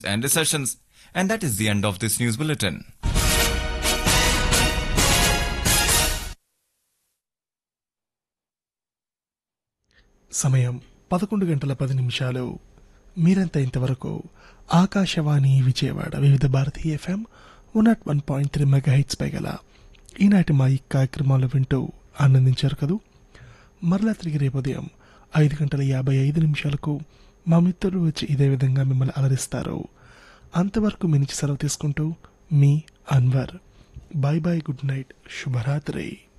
and recessions. And that is the end of this news bulletin. సమయం పదకొండు గంటల పది నిమిషాలు మీరంతా ఇంతవరకు Akashvani Vijayawada Vividh Bharati FM one naught one point three mega heights పై గల ఈనాటి మా ఈ కార్యక్రమాలు వింటూ ఆనందించారు కదూ మరలా తిరిగి రేపు ఉదయం ఐదు గంటల యాభై ఐదు నిమిషాలకు మా మిత్రులు వచ్చి ఇదే విధంగా మిమ్మల్ని అలరిస్తారు అంతవరకు మీ నుంచి సెలవు తీసుకుంటూ మీ Anwar bye bye good night శుభరాత్రి